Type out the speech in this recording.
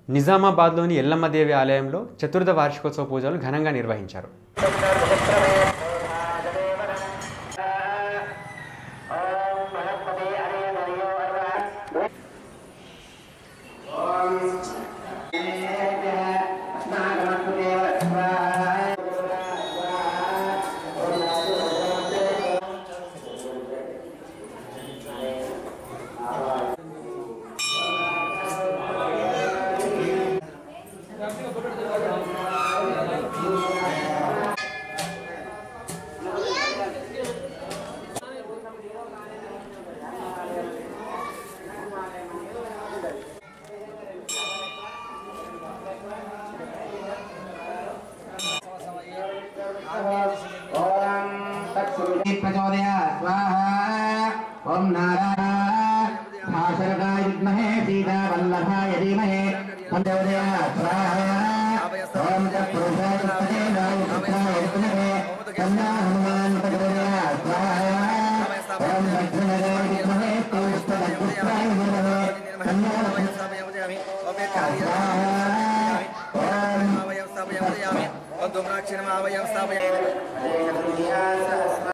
నిజామాబాద్లోని ఎల్లమ్మదేవి ఆలయంలో చతుర్థ వార్షికోత్సవ పూజలు ఘనంగా నిర్వహించారు प्रचोदय स्वाहा ॐ नारायण भाषरकाय विद्महे सीतावल्लभाय धीमहि प्रचोदय स्वाहा ॐ तत्पुरुषाय विद्महे वायुपुत्राय विद्महे तन्नो हनुमान् प्रचोदय स्वाहा ॐ दक्षिणगाय विद्महे पुष्पवत्पुत्राय धीमहि तन्नो स्वाहा ॐ స్థాపయామి ధూమ్రాక్షరమావయం స్థాపయామి